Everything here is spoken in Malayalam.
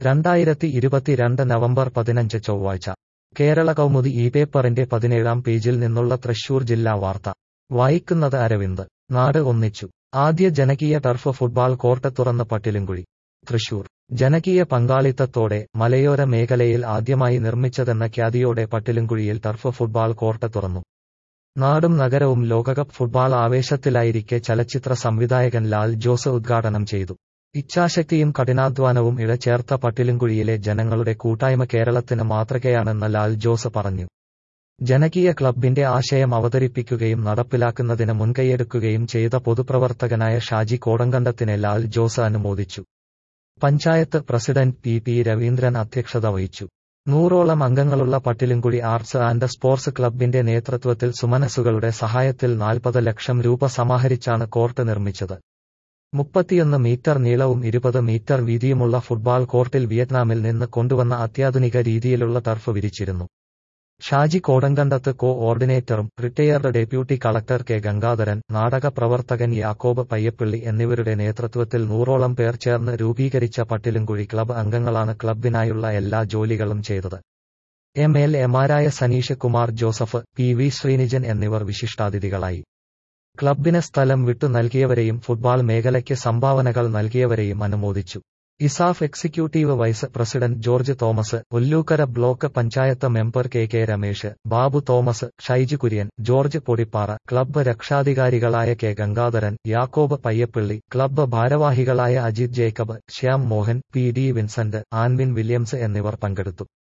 രണ്ടായിരത്തി ഇരുപത്തിരണ്ട് നവംബർ പതിനഞ്ച് ചൊവ്വാഴ്ച കേരള കൗമുദി ഈ പേപ്പറിന്റെ പതിനേഴാം പേജിൽ നിന്നുള്ള തൃശൂർ ജില്ലാ വാർത്ത വായിക്കുന്നത് അരവിന്ദ് നാട് ഒന്നിച്ചു ആദ്യ ജനകീയ ടർഫ് ഫുട്ബാൾ കോർട്ട് തുറന്ന് പട്ടിലുംകുഴി തൃശൂർ ജനകീയ പങ്കാളിത്തത്തോടെ മലയോര മേഖലയിൽ ആദ്യമായി നിർമ്മിച്ചതെന്ന ഖ്യാതിയോടെ പട്ടിലുംകുഴിയിൽ ടർഫ് ഫുട്ബാൾ കോർട്ട് തുറന്നു നാടും നഗരവും ലോകകപ്പ് ഫുട്ബാൾ ആവേശത്തിലായിരിക്കെ ചലച്ചിത്ര സംവിധായകൻ ലാൽ ജോസ് ഉദ്ഘാടനം ചെയ്തു ഇച്ഛാശക്തിയും കഠിനാധ്വാനവും ഇഴചേർത്ത പട്ടിലുംകുഴിയിലെ ജനങ്ങളുടെ കൂട്ടായ്മ കേരളത്തിന് മാതൃകയാണെന്ന് ലാൽ ജോസ് പറഞ്ഞു ജനകീയ ക്ലബിന്റെ ആശയം അവതരിപ്പിക്കുകയും നടപ്പിലാക്കുന്നതിന് മുൻകൈയെടുക്കുകയും ചെയ്ത പൊതുപ്രവർത്തകനായ ഷാജി കോടങ്കണ്ടത്തിനെ ലാൽ ജോസ് അനുമോദിച്ചു panchayat president P P Raveendran അധ്യക്ഷത വഹിച്ചു നൂറോളം അംഗങ്ങളുള്ള പട്ടിലുംകുഴി ആർട്സ് ആൻഡ് സ്പോർട്സ് ക്ലബിന്റെ നേതൃത്വത്തിൽ സുമനസുകളുടെ സഹായത്തിൽ നാൽപ്പത് ലക്ഷം രൂപ സമാഹരിച്ചാണ് കോർട്ട് നിർമ്മിച്ചത് മുപ്പത്തിയൊന്ന് മീറ്റർ നീളവും ഇരുപത് മീറ്റർ വീതിയുമുള്ള ഫുട്ബാൾ കോർട്ടിൽ വിയറ്റ്നാമിൽ നിന്ന് കൊണ്ടുവന്ന അത്യാധുനിക രീതിയിലുള്ള ടർഫ് വിരിച്ചിരുന്നു ഷാജി കോടങ്കണ്ടത്ത് കോ ഓർഡിനേറ്ററും retired deputy collector K Gangadharan നാടക പ്രവർത്തകൻ യാക്കോബ് പയ്യപ്പള്ളി എന്നിവരുടെ നേതൃത്വത്തിൽ നൂറോളം പേർ ചേർന്ന് രൂപീകരിച്ച പട്ടിലുംകുഴി ക്ലബ് അംഗങ്ങളാണ് ക്ലബിനായുള്ള എല്ലാ ജോലികളും ചെയ്തത് എം എൽ എമാരായ സനീഷ് കുമാർ ജോസഫ് പി വി ശ്രീനിജൻ എന്നിവർ വിശിഷ്ടാതിഥികളായി ക്ലബിന് സ്ഥലം വിട്ടു നൽകിയവരെയും ഫുട്ബാൾ മേഖലയ്ക്ക് സംഭാവനകൾ നൽകിയവരെയും അനുമോദിച്ചു ESAF executive vice president George Thomas Ollukkara block panchayat member K K Ramesh Babu Thomas Shaiju Kurian George Podippara club രക്ഷാധികാരികളായ കെ ഗംഗാധരൻ യാക്കോബ് പയ്യപ്പള്ളി ക്ലബ്ബ് ഭാരവാഹികളായ അജിത് ജേക്കബ് ശ്യാം മോഹൻ പി ഡി വിൻസെന്റ് ആൻവിൻ വില്യംസ് എന്നിവർ പങ്കെടുത്തു